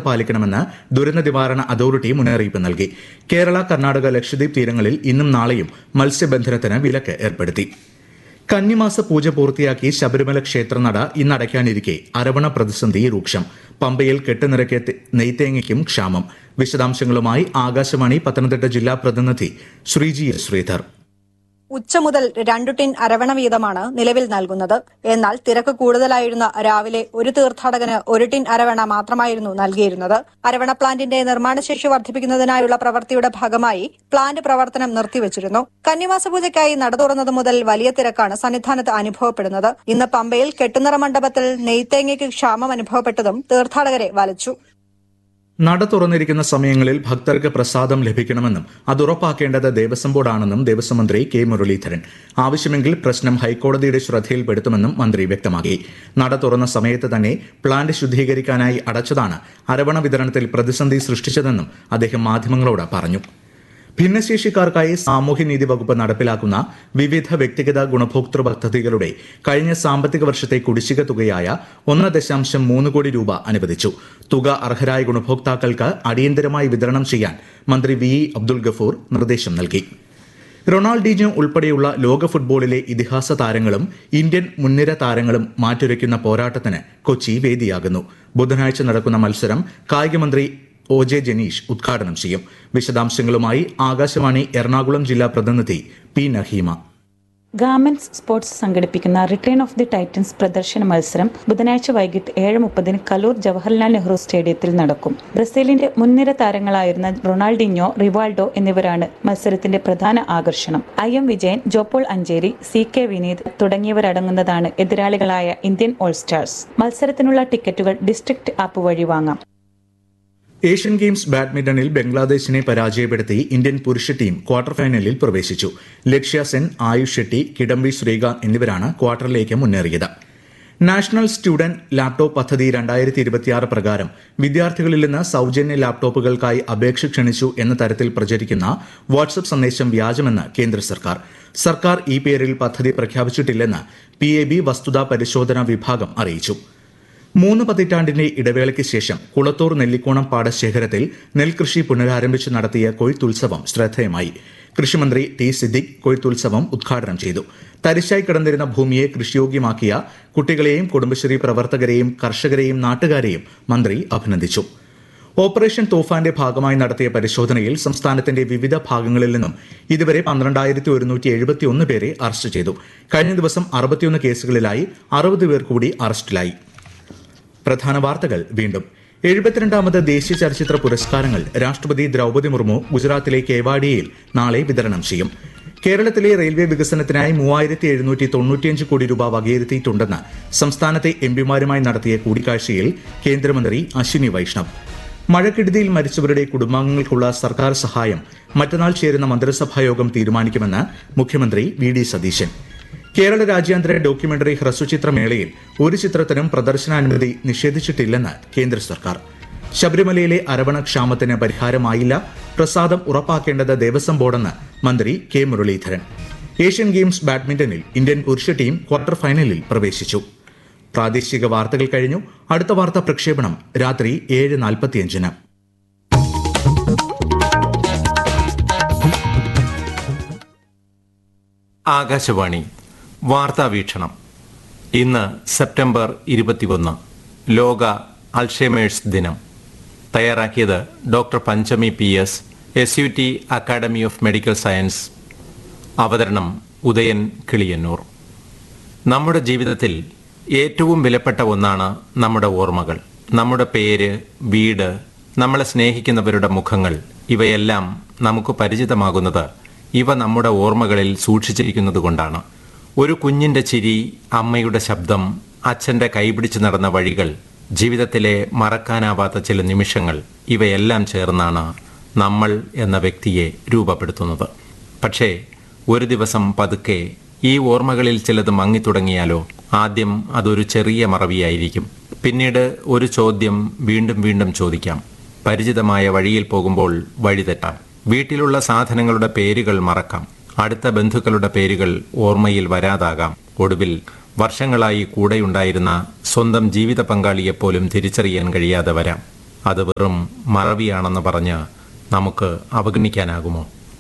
പാലിക്കണമെന്ന് ദുരന്ത നിവാരണ അതോറിറ്റി മുന്നറിയിപ്പ് നൽകി കേരള കർണാടക ലക്ഷദ്വീപ് തീരങ്ങളിൽ ഇന്നും നാളെയും മത്സ്യബന്ധനത്തിന് വിലക്ക് ഏർപ്പെടുത്തി കന്നിമാസ പൂജ പൂർത്തിയാക്കി ശബരിമല ക്ഷേത്രനട ഇന്ന് അടയ്ക്കാനിരിക്കെ അരവണ പ്രതിസന്ധി രൂക്ഷം പമ്പയിൽ കെട്ടുനിരക്കിയ തെ- നെയ്ത്തേങ്ങയ്ക്കും ക്ഷാമം വിശദാംശങ്ങളുമായി ആകാശവാണി പത്തനംതിട്ട ജില്ലാ പ്രതിനിധി ശ്രീജി എസ് ശ്രീധർ ഉച്ച മുതൽ രണ്ടു ടിൻ അരവണ വീതമാണ് നിലവിൽ നൽകുന്നത് എന്നാൽ തിരക്ക് കൂടുതലായിരുന്ന രാവിലെ ഒരു തീർത്ഥാടകന് ഒരു ടിൻ അരവണ മാത്രമായിരുന്നു നൽകിയിരുന്നത് അരവണ പ്ലാന്റിന്റെ നിർമ്മാണശേഷി വർദ്ധിപ്പിക്കുന്നതിനായുള്ള പ്രവൃത്തിയുടെ ഭാഗമായി പ്ലാന്റ് പ്രവർത്തനം നിർത്തിവച്ചിരുന്നു കന്നിമാസ പൂജയ്ക്കായി നട തുറന്നത് മുതൽ വലിയ തിരക്കാണ് സന്നിധാനത്ത് അനുഭവപ്പെടുന്നത് ഇന്ന് പമ്പയിൽ കെട്ടുനിറ മണ്ഡപത്തിൽ നെയ്ത്തേങ്ങയ്ക്ക് ക്ഷാമം അനുഭവപ്പെട്ടതും തീർത്ഥാടകരെ വലച്ചു നട തുറന്നിരിക്കുന്ന സമയങ്ങളിൽ ഭക്തർക്ക് പ്രസാദം ലഭിക്കണമെന്നും അത് ഉറപ്പാക്കേണ്ടത് ദേവസ്വം ബോർഡാണെന്നും ദേവസ്വം മന്ത്രി കെ മുരളീധരൻ ആവശ്യമെങ്കിൽ പ്രശ്നം ഹൈക്കോടതിയുടെ ശ്രദ്ധയിൽപ്പെടുത്തുമെന്നും മന്ത്രി വ്യക്തമാക്കി നട തുറന്ന സമയത്ത് തന്നെ പ്ലാന്റ് ശുദ്ധീകരിക്കാനായി അടച്ചതാണ് അരവണ വിതരണത്തിൽ പ്രതിസന്ധി സൃഷ്ടിച്ചതെന്നും അദ്ദേഹം മാധ്യമങ്ങളോട് പറഞ്ഞു ഭിന്നശേഷിക്കാർക്കായി സാമൂഹ്യനീതി വകുപ്പ് നടപ്പിലാക്കുന്ന വിവിധ വ്യക്തിഗത ഗുണഭോക്തൃ പദ്ധതികളുടെ കഴിഞ്ഞ സാമ്പത്തിക വർഷത്തെ കുടിശ്ശിക തുകയായ ഒന്ന് ദശാംശം മൂന്ന് കോടി രൂപ അനുവദിച്ചു തുക അർഹരായ ഗുണഭോക്താക്കൾക്ക് അടിയന്തരമായി വിതരണം ചെയ്യാൻ മന്ത്രി വി ഇ അബ്ദുൽ ഗഫൂർ നിർദ്ദേശം നൽകി റൊണാൾഡീഞ്ഞോ ഉൾപ്പെടെയുള്ള ലോക ഫുട്ബോളിലെ ഇതിഹാസ താരങ്ങളും ഇന്ത്യൻ മുൻനിര താരങ്ങളും മാറ്റുരയ്ക്കുന്ന പോരാട്ടത്തിന് കൊച്ചി വേദിയാകുന്നു ബുധനാഴ്ച നടക്കുന്ന മത്സരം കായികമന്ത്രി ഒ ജെ ജനീഷ് ഉദ്ഘാടനം ചെയ്യും വിശദാംശങ്ങളുമായി ആകാശവാണി എറണാകുളം ജില്ലാ പ്രതിനിധി പി നഹീമ ഗാർമെന്റ്സ് സ്പോർട്സ് സംഘടിപ്പിക്കുന്ന റിട്ടേൺ ഓഫ് ദി ടൈറ്റൻസ് പ്രദർശന മത്സരം ബുധനാഴ്ച വൈകിട്ട് ഏഴ് മുപ്പതിന് കലൂർ ജവഹർലാൽ നെഹ്റു സ്റ്റേഡിയത്തിൽ നടക്കും ബ്രസീലിന്റെ മുൻനിര താരങ്ങളായിരുന്ന റൊണാൾഡിഞ്ഞോ റിവാൾഡോ എന്നിവരാണ് മത്സരത്തിന്റെ പ്രധാന ആകർഷണം I M Vijayan Jopaul Ancheri C K Vineeth തുടങ്ങിയവരടങ്ങുന്നതാണ് എതിരാളികളായ ഇന്ത്യൻ ഓൾ സ്റ്റാർസ് മത്സരത്തിനുള്ള ടിക്കറ്റുകൾ ഡിസ്ട്രിക്ട് ആപ്പ് വഴി വാങ്ങാം ഏഷ്യൻ ഗെയിംസ് ബാഡ്മിന്റണിൽ ബംഗ്ലാദേശിനെ പരാജയപ്പെടുത്തി ഇന്ത്യൻ പുരുഷ ടീം ക്വാർട്ടർ ഫൈനലിൽ പ്രവേശിച്ചു ലക്ഷ്യ സെൻ ആയുഷ് ഷെട്ടി കിഡംബി ശ്രീകാന്ത് എന്നിവരാണ് ക്വാർട്ടറിലേക്ക് മുന്നേറിയത് നാഷണൽ സ്റ്റുഡന്റ് ലാപ്ടോപ്പ് പദ്ധതി രണ്ടായിരത്തി ഇരുപത്തിയാറ് പ്രകാരം വിദ്യാർത്ഥികളിൽ നിന്ന് സൗജന്യ ലാപ്ടോപ്പുകൾക്കായി അപേക്ഷ ക്ഷണിച്ചു എന്ന തരത്തിൽ പ്രചരിക്കുന്ന വാട്സ്ആപ്പ് സന്ദേശം വ്യാജമെന്ന് കേന്ദ്ര സർക്കാർ സർക്കാർ ഈ പേരിൽ പദ്ധതി പ്രഖ്യാപിച്ചിട്ടില്ലെന്ന് പി എ ബി വസ്തുതാ പരിശോധനാ വിഭാഗം അറിയിച്ചു മൂന്ന് പതിറ്റാണ്ടിന്റെ ഇടവേളയ്ക്ക് ശേഷം കുളത്തൂർ നെല്ലിക്കോണം പാടശേഖരത്തിൽ നെൽകൃഷി പുനരാരംഭിച്ച് നടത്തിയ കൊയ്ത്തുത്സവം ശ്രദ്ധേയമായി കൃഷിമന്ത്രി ടി സിദ്ദിഖ് കൊയ്ത്തുത്സവം ഉദ്ഘാടനം ചെയ്തു തരിശായി കിടന്നിരുന്ന ഭൂമിയെ കൃഷിയോഗ്യമാക്കിയ കുട്ടികളെയും കുടുംബശ്രീ പ്രവർത്തകരെയും കർഷകരെയും നാട്ടുകാരെയും മന്ത്രി അഭിനന്ദിച്ചു ഓപ്പറേഷൻ തോഫാന്റെ ഭാഗമായി നടത്തിയ പരിശോധനയിൽ സംസ്ഥാനത്തിന്റെ വിവിധ ഭാഗങ്ങളിൽ നിന്നും ഇതുവരെ പന്ത്രണ്ടായിരത്തി ഒരുന്നൂറ്റി എഴുപത്തിയൊന്ന് പേരെ അറസ്റ്റ് ചെയ്തു കഴിഞ്ഞ ദിവസം അറുപത്തിയൊന്ന് കേസുകളിലായി അറുപത് പേർ കൂടി അറസ്റ്റിലായി പ്രധാന വാർത്തകൾ വീണ്ടും എഴുപത്തിരണ്ടാമത് ദേശീയ ചലച്ചിത്ര പുരസ്കാരങ്ങൾ രാഷ്ട്രപതി ദ്രൗപദി മുർമു ഗുജറാത്തിലെ കേവാഡിയയിൽ നാളെ വിതരണം ചെയ്യും കേരളത്തിലെ റെയിൽവേ വികസനത്തിനായി മൂവായിരത്തി എഴുന്നൂറ്റി തൊണ്ണൂറ്റിയഞ്ച് കോടി രൂപ വകയിരുത്തിയിട്ടുണ്ടെന്ന് സംസ്ഥാനത്തെ എംപിമാരുമായി നടത്തിയ കൂടിക്കാഴ്ചയിൽ കേന്ദ്രമന്ത്രി അശ്വിനി വൈഷ്ണവ് മഴക്കെടുതിയിൽ മരിച്ചവരുടെ കുടുംബാംഗങ്ങൾക്കുള്ള സർക്കാർ സഹായം മറ്റന്നാൾ ചേരുന്ന മന്ത്രിസഭാ യോഗം തീരുമാനിക്കുമെന്ന് മുഖ്യമന്ത്രി വി ഡി സതീശൻ കേരള രാജ്യാന്തര ഡോക്യുമെന്ററി ഹ്രസ്വചിത്ര മേളയിൽ ഒരു ചിത്രത്തിനും പ്രദർശനാനുമതി നിഷേധിച്ചിട്ടില്ലെന്ന് കേന്ദ്ര സർക്കാർ ശബരിമലയിലെ അരവണ ക്ഷാമത്തിന് പരിഹാരമായില്ല പ്രസാദം ഉറപ്പാക്കേണ്ടത് ദേവസ്വം ബോർഡെന്ന് മന്ത്രി കെ മുരളീധരൻ ഏഷ്യൻ ഗെയിംസ് ബാഡ്മിന്റണിൽ ഇന്ത്യൻ പുരുഷ ടീം ക്വാർട്ടർ ഫൈനലിൽ പ്രവേശിച്ചു പ്രാദേശിക വാർത്തകൾ കഴിഞ്ഞു അടുത്ത വാർത്താ പ്രക്ഷേപണം രാത്രി ഏഴ് നാൽപ്പത്തിയഞ്ചിന് ആകാശവാണി വാർത്താ വീക്ഷണം ഇന്ന് സെപ്റ്റംബർ ഇരുപത്തിയൊന്ന് ലോക അൾഷേമേഴ്സ് ദിനം തയ്യാറാക്കിയത് doctor Panchami P S S U T academy of medical science അവതരണം ഉദയൻ കിളിയന്നൂർ നമ്മുടെ ജീവിതത്തിൽ ഏറ്റവും വിലപ്പെട്ട ഒന്നാണ് നമ്മുടെ ഓർമ്മകൾ നമ്മുടെ പേര് വീട് നമ്മളെ സ്നേഹിക്കുന്നവരുടെ മുഖങ്ങൾ ഇവയെല്ലാം നമുക്ക് പരിചിതമാകുന്നത് ഇവ നമ്മുടെ ഓർമ്മകളിൽ സൂക്ഷിച്ചിരിക്കുന്നത് കൊണ്ടാണ് ഒരു കുഞ്ഞിന്റെ ചിരി അമ്മയുടെ ശബ്ദം അച്ഛന്റെ കൈപിടിച്ച് നടന്ന വഴികൾ ജീവിതത്തിലെ മറക്കാനാവാത്ത ചില നിമിഷങ്ങൾ ഇവയെല്ലാം ചേർന്നാണ് നമ്മൾ എന്ന വ്യക്തിയെ രൂപപ്പെടുത്തുന്നത് പക്ഷേ ഒരു ദിവസം പതുക്കെ ഈ ഓർമ്മകളിൽ ചിലത് മങ്ങിത്തുടങ്ങിയാലോ ആദ്യം അതൊരു ചെറിയ മറവിയായിരിക്കും പിന്നീട് ഒരു ചോദ്യം വീണ്ടും വീണ്ടും ചോദിക്കാം പരിചിതമായ വഴിയിൽ പോകുമ്പോൾ വഴിതെറ്റാം വീട്ടിലുള്ള സാധനങ്ങളുടെ പേരുകൾ മറക്കാം അടുത്ത ബന്ധുക്കളുടെ പേരുകൾ ഓർമ്മയിൽ വരാതാകാം ഒടുവിൽ വർഷങ്ങളായി കൂടെയുണ്ടായിരുന്ന സ്വന്തം ജീവിത പങ്കാളിയെപ്പോലും തിരിച്ചറിയാൻ കഴിയാതെ വരാം അത് വെറും മറവിയാണെന്ന് പറഞ്ഞ് നമുക്ക് അവഗണിക്കാനാകുമോ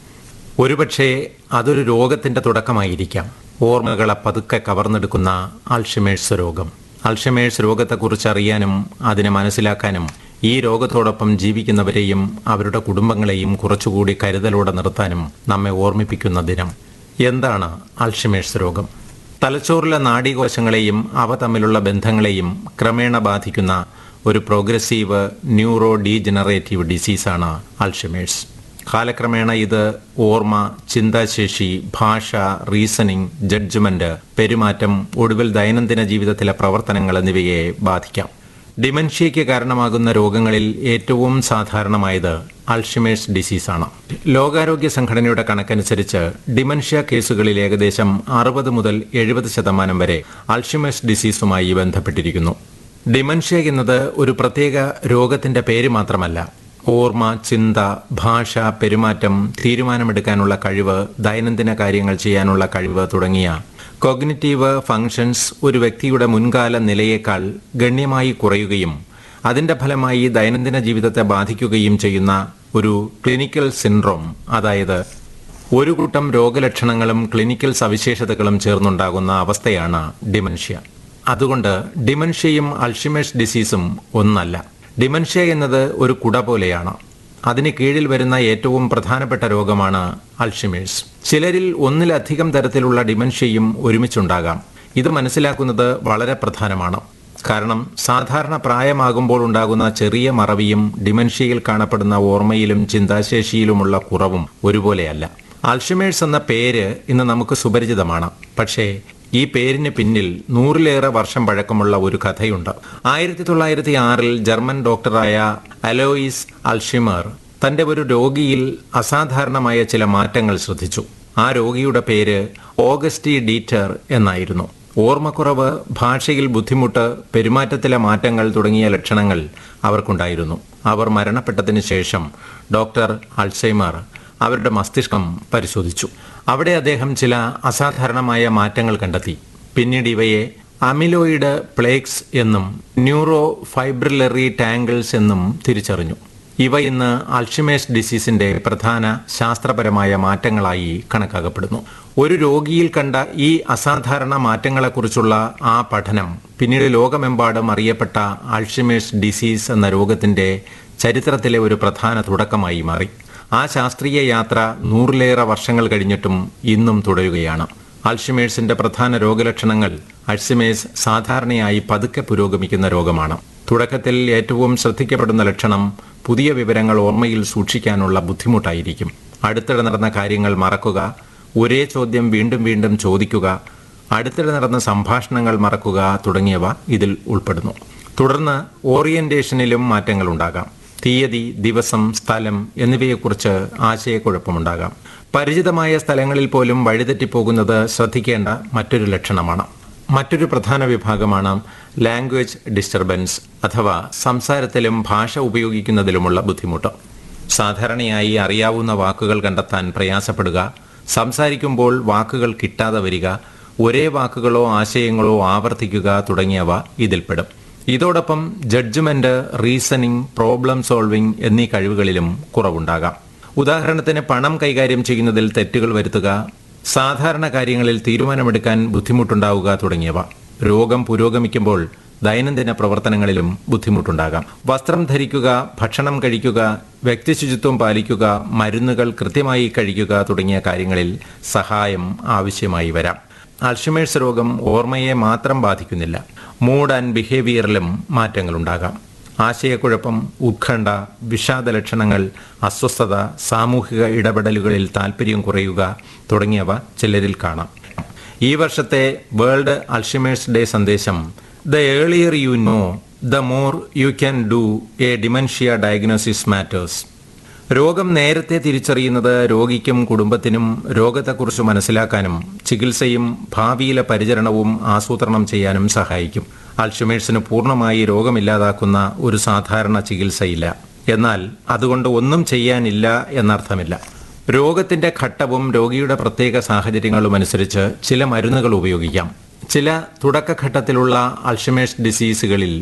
ഒരുപക്ഷെ അതൊരു രോഗത്തിന്റെ തുടക്കമായിരിക്കാം ഓർമ്മകളെ പതുക്കെ കവർന്നെടുക്കുന്ന അൾഷിമേഴ്സ് രോഗം അൾഷിമേഴ്സ് രോഗത്തെക്കുറിച്ച് അറിയാനും അതിനെ മനസ്സിലാക്കാനും ഈ രോഗത്തോടൊപ്പം ജീവിക്കുന്നവരെയും അവരുടെ കുടുംബങ്ങളെയും കുറച്ചുകൂടി കരുതലോടെ നിർത്താനും നമ്മെ ഓർമ്മിപ്പിക്കുന്ന ദിനം എന്താണ് അൾഷിമേഴ്സ് രോഗം തലച്ചോറിലെ നാഡീകോശങ്ങളെയും അവ തമ്മിലുള്ള ബന്ധങ്ങളെയും ക്രമേണ ബാധിക്കുന്ന ഒരു പ്രോഗ്രസീവ് ന്യൂറോ ഡീജനറേറ്റീവ് ഡിസീസാണ് അൾഷിമേഴ്സ് കാലക്രമേണ ഇത് ഓർമ്മ ചിന്താശേഷി ഭാഷ റീസണിംഗ് ജഡ്ജ്മെന്റ് പെരുമാറ്റം ഒടുവിൽ ദൈനംദിന ജീവിതത്തിലെ പ്രവർത്തനങ്ങൾ എന്നിവയെ ബാധിക്കാം ഡിമെൻഷ്യയ്ക്ക് കാരണമാകുന്ന രോഗങ്ങളിൽ ഏറ്റവും സാധാരണമായത് അൾഷിമേഴ്സ് ഡിസീസാണ് ലോകാരോഗ്യ സംഘടനയുടെ കണക്കനുസരിച്ച് ഡിമെൻഷ്യ കേസുകളിൽ ഏകദേശം അറുപത് മുതൽ എഴുപത് ശതമാനം വരെ അൾഷിമേഴ്സ് ഡിസീസുമായി ബന്ധപ്പെട്ടിരിക്കുന്നു ഡിമെൻഷ്യ എന്നത് ഒരു പ്രത്യേക രോഗത്തിന്റെ പേര് മാത്രമല്ല ഓർമ്മ ചിന്ത ഭാഷ പെരുമാറ്റം തീരുമാനമെടുക്കാനുള്ള കഴിവ് ദൈനംദിന കാര്യങ്ങൾ ചെയ്യാനുള്ള കഴിവ് തുടങ്ങിയ കോഗ്നിറ്റീവ് ഫങ്ഷൻസ് ഒരു വ്യക്തിയുടെ മുൻകാല നിലയേക്കാൾ ഗണ്യമായി കുറയുകയും അതിന്റെ ഫലമായി ദൈനംദിന ജീവിതത്തെ ബാധിക്കുകയും ചെയ്യുന്ന ഒരു ക്ലിനിക്കൽ സിൻഡ്രോം അതായത് ഒരു കൂട്ടം രോഗലക്ഷണങ്ങളും ക്ലിനിക്കൽ സവിശേഷതകളും ചേർന്നുണ്ടാകുന്ന അവസ്ഥയാണ് ഡിമെൻഷ്യ അതുകൊണ്ട് ഡിമെൻഷ്യയും അൾഷിമേഴ്സ് ഡിസീസും ഒന്നല്ല ഡിമെൻഷ്യ എന്നത് ഒരു കുട പോലെയാണ് അതിന് കീഴിൽ വരുന്ന ഏറ്റവും പ്രധാനപ്പെട്ട രോഗമാണ് അൾഷിമേഴ്സ് ചിലരിൽ ഒന്നിലധികം തരത്തിലുള്ള ഡിമെൻഷ്യയും ഒരുമിച്ചുണ്ടാകാം ഇത് മനസ്സിലാക്കുന്നത് വളരെ പ്രധാനമാണ് കാരണം സാധാരണ പ്രായമാകുമ്പോൾ ഉണ്ടാകുന്ന ചെറിയ മറവിയും ഡിമെൻഷ്യയിൽ കാണപ്പെടുന്ന ഓർമ്മയിലും ചിന്താശേഷിയിലുമുള്ള കുറവും ഒരുപോലെയല്ല അൾഷിമേഴ്സ് എന്ന പേര് ഇന്ന് നമുക്ക് സുപരിചിതമാണ് പക്ഷേ ഈ പേരിന് പിന്നിൽ നൂറിലേറെ വർഷം പഴക്കമുള്ള ഒരു കഥയുണ്ട് ആയിരത്തി തൊള്ളായിരത്തി ആറിൽ ജർമ്മൻ ഡോക്ടറായ അലോയിസ് അൾഷിമർ തന്റെ ഒരു രോഗിയിൽ അസാധാരണമായ ചില മാറ്റങ്ങൾ ശ്രദ്ധിച്ചു ആ രോഗിയുടെ പേര് ഓഗസ്റ്റി ഡീറ്റർ എന്നായിരുന്നു ഓർമ്മക്കുറവ് ഭാഷയിൽ ബുദ്ധിമുട്ട് പെരുമാറ്റത്തിലെ മാറ്റങ്ങൾ തുടങ്ങിയ ലക്ഷണങ്ങൾ അവർക്കുണ്ടായിരുന്നു അവർ മരണപ്പെട്ടതിന് ശേഷം ഡോക്ടർ അൾസൈമർ അവരുടെ മസ്തിഷ്കം പരിശോധിച്ചു അവിടെ അദ്ദേഹം ചില അസാധാരണമായ മാറ്റങ്ങൾ കണ്ടെത്തി പിന്നീട് ഇവയെ അമിലോയിഡ് പ്ലേക്സ് എന്നും ന്യൂറോ ഫൈബ്രിലറി ടാങ്കിൾസ് എന്നും തിരിച്ചറിഞ്ഞു ഇവ ഇന്ന് അൾഷിമേഴ്സ് ഡിസീസിന്റെ പ്രധാന ശാസ്ത്രപരമായ മാറ്റങ്ങളായി കണക്കാക്കപ്പെടുന്നു ഒരു രോഗിയിൽ കണ്ട ഈ അസാധാരണ മാറ്റങ്ങളെക്കുറിച്ചുള്ള ആ പഠനം പിന്നീട് ലോകമെമ്പാടും അറിയപ്പെട്ട അൾഷിമേഴ്സ് ഡിസീസ് എന്ന രോഗത്തിന്റെ ചരിത്രത്തിലെ ഒരു പ്രധാന തുടക്കമായി മാറി ആ ശാസ്ത്രീയ യാത്ര നൂറിലേറെ വർഷങ്ങൾ കഴിഞ്ഞിട്ടും ഇന്നും തുടരുകയാണ് അൾഷിമേഴ്സിന്റെ പ്രധാന രോഗലക്ഷണങ്ങൾ അൾഷിമേഴ്സ് സാധാരണയായി പതുക്കെ പുരോഗമിക്കുന്ന രോഗമാണ് തുടക്കത്തിൽ ഏറ്റവും ശ്രദ്ധിക്കപ്പെടുന്ന ലക്ഷണം പുതിയ വിവരങ്ങൾ ഓർമ്മയിൽ സൂക്ഷിക്കാനുള്ള ബുദ്ധിമുട്ടായിരിക്കും അടുത്തിടെ നടന്ന കാര്യങ്ങൾ മറക്കുക ഒരേ ചോദ്യം വീണ്ടും വീണ്ടും ചോദിക്കുക അടുത്തിടെ നടന്ന സംഭാഷണങ്ങൾ മറക്കുക തുടങ്ങിയവ ഇതിൽ ഉൾപ്പെടുന്നു തുടർന്ന് ഓറിയന്റേഷനിലും മാറ്റങ്ങൾ ഉണ്ടാകാം തീയതി ദിവസം സ്ഥലം എന്നിവയെക്കുറിച്ച് ആശയക്കുഴപ്പമുണ്ടാകാം പരിചിതമായ സ്ഥലങ്ങളിൽ പോലും വഴിതെറ്റിപ്പോകുന്നത് ശ്രദ്ധിക്കേണ്ട മറ്റൊരു ലക്ഷണമാണ് മറ്റൊരു പ്രധാന വിഭാഗമാണ് ലാംഗ്വേജ് ഡിസ്റ്റർബൻസ് അഥവാ സംസാരത്തിലും ഭാഷ ഉപയോഗിക്കുന്നതിലുമുള്ള ബുദ്ധിമുട്ട് സാധാരണയായി അറിയാവുന്ന വാക്കുകൾ കണ്ടെത്താൻ പ്രയാസപ്പെടുക സംസാരിക്കുമ്പോൾ വാക്കുകൾ കിട്ടാതെ വരിക ഒരേ വാക്കുകളോ ആശയങ്ങളോ ആവർത്തിക്കുക തുടങ്ങിയവ ഇതിൽപ്പെടും ഇതോടൊപ്പം ജഡ്ജ്മെന്റ് റീസണിംഗ് പ്രോബ്ലം സോൾവിംഗ് എന്നീ കഴിവുകളിലും കുറവുണ്ടാകാം ഉദാഹരണത്തിന് പണം കൈകാര്യം ചെയ്യുന്നതിൽ തെറ്റുകൾ വരുത്തുക സാധാരണ കാര്യങ്ങളിൽ തീരുമാനമെടുക്കാൻ ബുദ്ധിമുട്ടുണ്ടാവുക തുടങ്ങിയവ രോഗം പുരോഗമിക്കുമ്പോൾ ദൈനംദിന പ്രവർത്തനങ്ങളിലും ബുദ്ധിമുട്ടുണ്ടാകാം വസ്ത്രം ധരിക്കുക ഭക്ഷണം കഴിക്കുക വ്യക്തിശുചിത്വം പാലിക്കുക മരുന്നുകൾ കൃത്യമായി കഴിക്കുക തുടങ്ങിയ കാര്യങ്ങളിൽ സഹായം ആവശ്യമായി വരാം അൾഷിമേഴ്സ് രോഗം ഓർമ്മയെ മാത്രം ബാധിക്കുന്നില്ല മൂഡ് ആൻഡ് ബിഹേവിയറിലും മാറ്റങ്ങളുണ്ടാകാം ആശയക്കുഴപ്പം ഉത്കണ്ഠ വിഷാദ ലക്ഷണങ്ങൾ അസ്വസ്ഥത സാമൂഹിക ഇടപെടലുകളിൽ താല്പര്യം കുറയുക തുടങ്ങിയവ ചിലരിൽ കാണാം ഈ വർഷത്തെ വേൾഡ് അൾഷിമേഴ്സ് ഡേ സന്ദേശം the earlier you know the more you can do a dementia diagnosis matters രോഗം നേരത്തെ തിരിച്ചറിയുന്നത് രോഗിക്കും കുടുംബത്തിനും രോഗത്തെക്കുറിച്ച് മനസ്സിലാക്കാനും ചികിത്സയും ഭാവിയിലെ പരിചരണവും ആസൂത്രണം ചെയ്യാനും സഹായിക്കും അൾഷിമേഴ്സിന് പൂർണ്ണമായി രോഗമില്ലാതാക്കുന്ന ഒരു സാധാരണ ചികിത്സയില്ല എന്നാൽ അതുകൊണ്ട് ഒന്നും ചെയ്യാനില്ല എന്നർത്ഥമില്ല രോഗത്തിന്റെ ഘട്ടവും രോഗിയുടെ പ്രത്യേക സാഹചര്യങ്ങളും അനുസരിച്ച് ചില മരുന്നുകൾ ഉപയോഗിക്കാം ചില തുടക്കഘട്ടത്തിലുള്ള അൾഷിമേഴ്സ് ഡിസീസുകളിൽ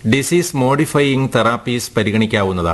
ഡിസീസ് മോഡിഫയിങ് തെറാപ്പീസ് പരിഗണിക്കാവുന്നതാണ്